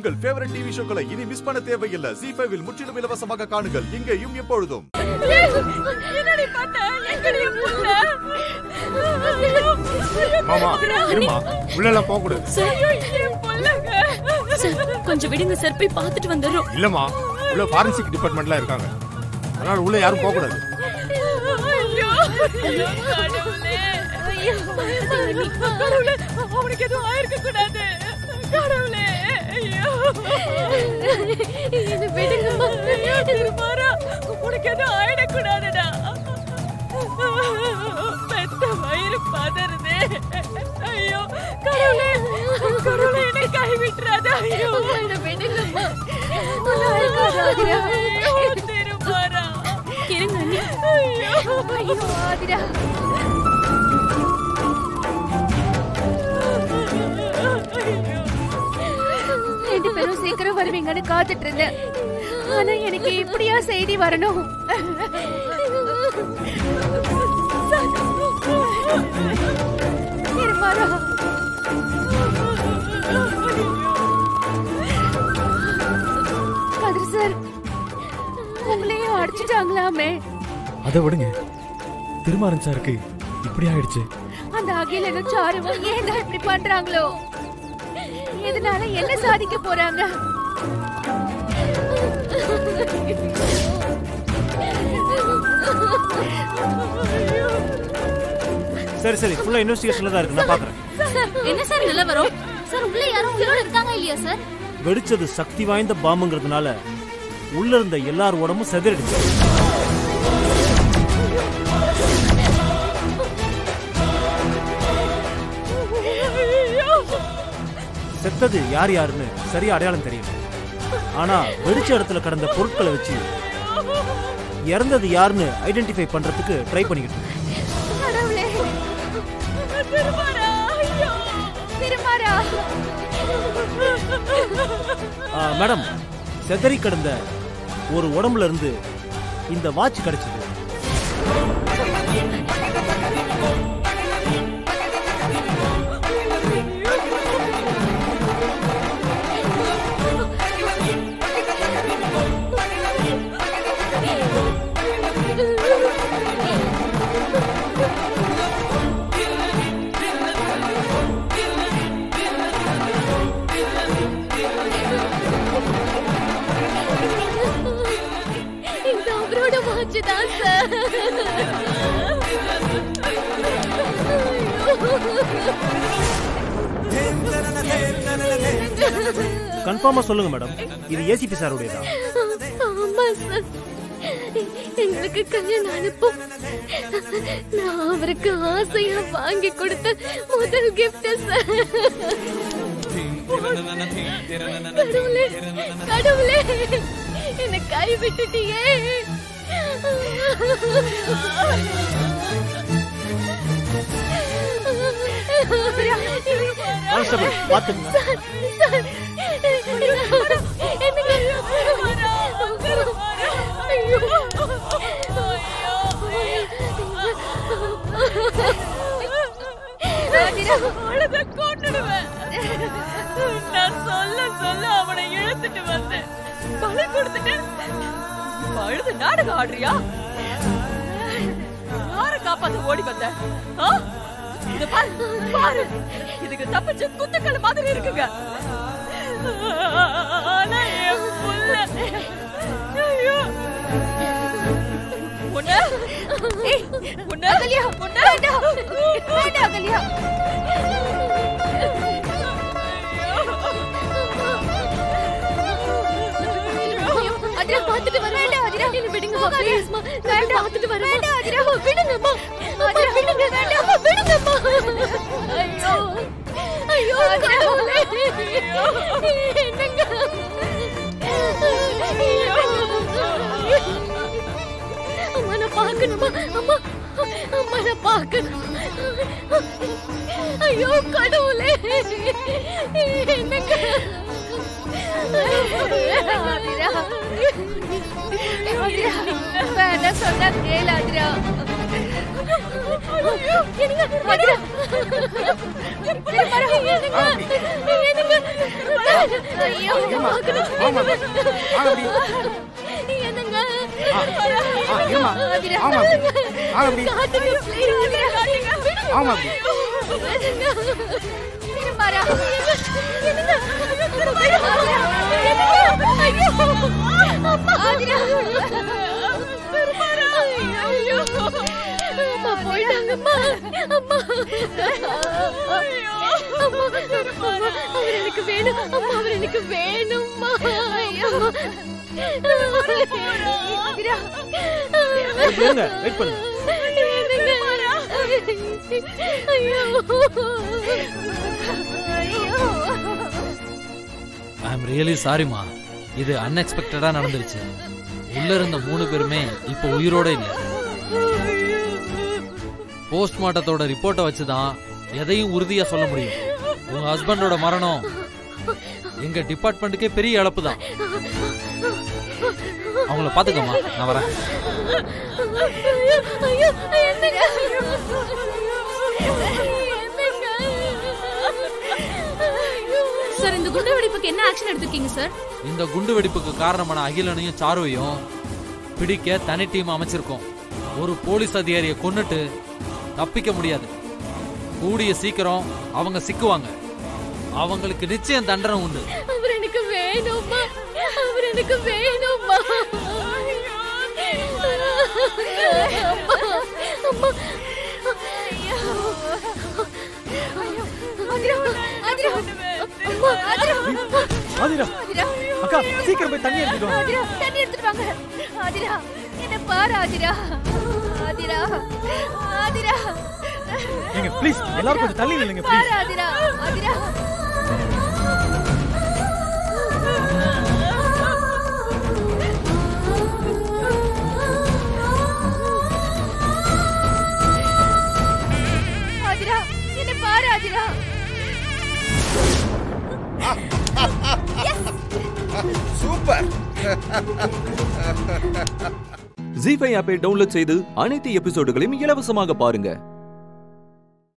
உங்கள் favourite TV ஷோக்களை இனி miss பண்ண தேவையில்லை ஜி ஃபைவில் முற்றிலும் இலவசமாக காணுங்கள் இங்கேயும் எப்பொழுதும் என்னடி பண்ண எங்கடி என் புள்ள மாமா இருமா உள்ள எல்லாம் போக கூடாது ஐயோ என் புள்ளங்க சார் கொஞ்சம் விடுங்க சார் போய் பார்த்துட்டு வந்துடுறோம் இல்லம்மா உள்ள ஃபாரன்சிக் டிபார்ட்மெண்ட்லாம் இருக்காங்க அதனால உள்ள யாரும் போக கூடாது ஐயோ ஐயோ கடவுளே கடவுளே அவனுக்கு எதுவும் ஆயிருக்க கூடாது கடவுளே ஐயோ என்ன விடுங்கம்மா திருமாரா உனக்கு எதுவும் ஆயிடக்கூடாதுடா பெத்த வயிறு பதறுதே ஐயோ கடவுளே கடவுளே என்னை கைவிட்டுறாத ஐயோ என்ன விடுங்கம்மா ஐயோ திருமாரா இருங்க அண்ணி ஐயோ ஐயோ ஆதிரா ரெண்டு பேரும் சீக்கிரம் வருவீங்கன்னு காத்துட்டு இருந்தேன் ஆனா எனக்கு இப்படியா செய்தி வரணும் இருமாரா கதிர் சார் உங்களையும் அடிச்சிட்டாங்களாமே அதை விடுங்க திருமாறன் சாருக்கு இப்படி ஆயிடுச்சு அந்த அகிலனும் சாருவும் ஏன் தான் இப்படி பண்றாங்களோ இதனால என்ன சாதிக்க போறாங்க சரி சரி ஃபுல்லா இன்வெஸ்டிகேஷன்ல தான் இருக்கு நான் பாக்குறேன் சார் என்ன சார் நிலவரம் சார் உள்ள யாரும் உயிரோட இருக்காங்க இல்லையா சார் வெடிச்சது சக்தி வாய்ந்த பாம்புங்கிறதுனால உள்ள இருந்த எல்லார் உடம்பும் செதறிடுச்சு செத்தது யார் யாருன்னு சரியா அடையாளம் தெரியல ஆனா வெடிச்ச இடத்துல கடந்த பொருட்களை வச்சு இறந்தது யாருன்னு ஐடென்டிஃபை பண்றதுக்கு ட்ரை பண்ணிக்கிட்டு இருக்கோம். கடவுளே திருமாரா ஐயோ திருமாரா ஆ, மேடம் செதறி கிடந்த ஒரு உடம்புல இருந்து இந்த வாட்ச் கிடைச்சது இந்த அவரோட வாட்ச் தான் சார் கன்ஃபார்மா சொல்லுங்க மேடம் இது ஏசிபி சாருடையதா ஆமா சார் எங்களுக்கு கல்யாணம் அனுப்பும் நான் அவருக்கு ஆசையா வாங்கி கொடுத்த முதல் கிஃப்ட் சார் கடவுளே கடவுளே என்னை கை விட்டுட்டியே கான்ஸ்டபிள் பாத்துங்க அழுத கொண்டுடுவேன் நான் சொல்ல சொல்ல அவனை இழுத்துட்டு வந்தேன் பழி கொடுத்துட்டு அழுது நாடகம் ஆடுறியா யார காப்பாத்த ஓடி வந்த ஆ? இது பாரு பாரு இதுக்கு தப்பிச்சு குத்துக்கள் மாதிரி இருக்குங்க ஆனா என் புள்ள ஐயோ உன்ன ஏய், உன்ன அகல்யா, உன்ன வேண்டாம். வேண்டாம், அகல்யா. ஐயோ, அதிரா, பார்த்துட்டு வரேன். வேண்டாம், அதிரா. என்னை விடுங்கம்மா, please மா. வேண்டாம், பார்த்துட்டு வரேன். வேண்டாம், அதிரா. விடுங்கம்மா. அதிரா, விடுங்க, வேண்டாம், விடுங்கம்மா. ஐயோ, ஐயோ, கடவுளே. என்னங்க? அம்மா நான் பார்க்கணுமா அம்மா அம்மா நான் பார்க்கணும் ஐயோ கடவுளே என்னங்க ஆதிரா. ஆதிரா, வேண்டாம் சொன்னா கேளு ஆதிரா என்னங்க ஆதிரா திருமரா என்னங்க என்னங்க ஐயோ இருமா. ஆமா. ஆ, அப்படி. என்னங்க ஆ, இருமா. ஆதிரா ஆமா. ஆ, அப்படி. காட்டுங்க ப்ளீஸ் ஆதிரா காட்டுங்க ஆமா அப்படி. திருமரா என்னங்க திருமரா ஐயோ அம்மா ஆதிரா திருமரா ஐயோ அம்மா போயிட்டாங்கம்மா அம்மா அம்மா அம்மா அவர் எனக்கு வேணும் அம்மா அவர் எனக்கு வேணும்மா ஐயோ ஆதிரா இருங்க வெயிட் பண்ணு ஐ எம் ரியலி சாரிம்மா இது அன்எக்ஸ்பெக்டடா நடந்துருச்சு உள்ள இருந்த மூணு பேருமே இப்போ உயிரோட இல்ல போஸ்ட்மார்ட்டத்தோட ரிப்போர்ட்டை வச்சுதான் எதையும் உறுதியா சொல்ல முடியும் உங்க ஹஸ்பண்டோட மரணம் எங்க டிபார்ட்மெண்ட்டுக்கே பெரிய இழப்பு தான் அவங்கள பாத்துக்கம்மா நான் வரேன் ஐயோ என்னங்க சார் இந்த குண்டு வெடிப்புக்கு என்ன ஆக்ஷன் எடுத்திருக்கீங்க சார் இந்த குண்டு வெடிப்புக்கு காரணமான அகிலனையும் சாருவையும் பிடிக்க தனி டீம் அமைச்சிருக்கோம் ஒரு போலீஸ் அதிகாரியை கொன்னுட்டு தப்பிக்க முடியாது கூடிய சீக்கிரம் அவங்க சிக்குவாங்க அவங்களுக்கு நிச்சயம் தண்டனை உண்டு அவர் எனக்கு வேணும்மா அவர் எனக்கு வேணும்மா அம்மா அம்மா ஆதிரா, ஆதிரா, அம்மா, ஆதிரா, ஆதிரா ஆதிரா, அக்கா சீக்கிரம் போய் தண்ணி எடுத்துக்கோ ஆதிரா, தண்ணி எடுத்துட்டு வாங்க ஆதிரா என்ன பாரு ஆதிரா ஆதிரா ஆதிரா ஏங்க ப்ளீஸ் எல்லாரும் கொஞ்சம் தள்ளி நில்லுங்க பாரு ப்ளீஸ் ஆதிரா ஆதிரா ஆதிரா என்ன பாரு ஆதிரா சூப்பர் ஜி ஃபைவ் ஆப்பை டவுன்லோட் செய்து அனைத்து எபிசோடுகளையும் இலவசமாக பாருங்க